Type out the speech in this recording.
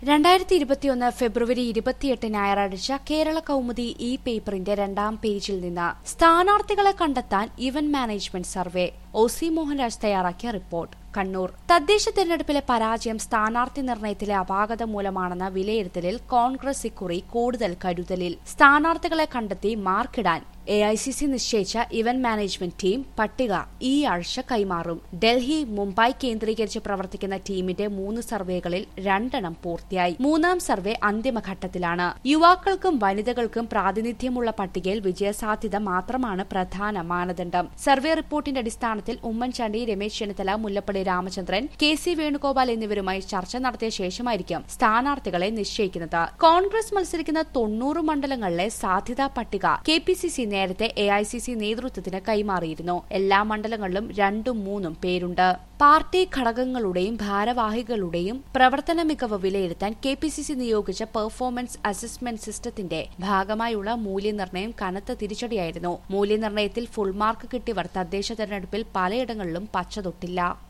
രണ്ടായിരത്തി ഇരുപത്തിയൊന്ന് ഫെബ്രുവരി ഇരുപത്തിയെട്ട് ഞായറാഴ്ച കേരള കൗമുദി ഇ പേപ്പറിന്റെ രണ്ടാം പേജിൽ നിന്ന് സ്ഥാനാർത്ഥികളെ കണ്ടെത്താൻ event management survey O C Mohanraj തയ്യാറാക്കിയ റിപ്പോർട്ട് കണ്ണൂർ തദ്ദേശ തെരഞ്ഞെടുപ്പിലെ പരാജയം സ്ഥാനാർത്ഥി നിർണയത്തിലെ അപാകത മൂലമാണെന്ന വിലയിരുത്തലിൽ കോൺഗ്രസ് ഇക്കുറി കൂടുതൽ കരുതലിൽ സ്ഥാനാർത്ഥികളെ കണ്ടെത്തി മാർക്കിടാൻ എ ഐ സി സി നിശ്ചയിച്ച ഇവന്റ് മാനേജ്മെന്റ് ടീം പട്ടിക ഈ ആഴ്ച കൈമാറും ഡൽഹി മുംബൈ കേന്ദ്രീകരിച്ച് പ്രവർത്തിക്കുന്ന ടീമിന്റെ മൂന്ന് സർവേകളിൽ രണ്ടെണ്ണം പൂർത്തിയായി മൂന്നാം സർവേ അന്തിമഘട്ടത്തിലാണ് യുവാക്കൾക്കും വനിതകൾക്കും പ്രാതിനിധ്യമുള്ള പട്ടികയിൽ വിജയസാധ്യത മാത്രമാണ് പ്രധാന മാനദണ്ഡം സർവേ റിപ്പോർട്ടിന്റെ അടിസ്ഥാനത്തിൽ ഉമ്മൻചാണ്ടി രമേശ് ചെന്നിത്തല മുല്ലപ്പള്ളി രാമചന്ദ്രൻ കെ സി വേണുഗോപാൽ എന്നിവരുമായി ചർച്ച നടത്തിയ ശേഷമായിരിക്കും സ്ഥാനാർത്ഥികളെ നിശ്ചയിക്കുന്നത് കോൺഗ്രസ് മത്സരിക്കുന്ന തൊണ്ണൂറ് മണ്ഡലങ്ങളിലെ സാധ്യതാ പട്ടിക കെ പി സി സി നേരത്തെ എ ഐ സി സി നേതൃത്വത്തിന് കൈമാറിയിരുന്നു എല്ലാ മണ്ഡലങ്ങളിലും രണ്ടും മൂന്നും പേരുണ്ട് പാർട്ടി ഘടകങ്ങളുടെയും ഭാരവാഹികളുടെയും പ്രവർത്തന മികവ് വിലയിരുത്താൻ കെ പി സി സി നിയോഗിച്ച പെർഫോമൻസ് അസസ്മെന്റ് സിസ്റ്റത്തിന്റെ ഭാഗമായുള്ള മൂല്യനിർണ്ണയം കനത്ത തിരിച്ചടിയായിരുന്നു മൂല്യനിർണ്ണയത്തിൽ ഫുൾ മാർക്ക് കിട്ടിയവർ തദ്ദേശ തെരഞ്ഞെടുപ്പിൽ പലയിടങ്ങളിലും പച്ചതൊട്ടില്ല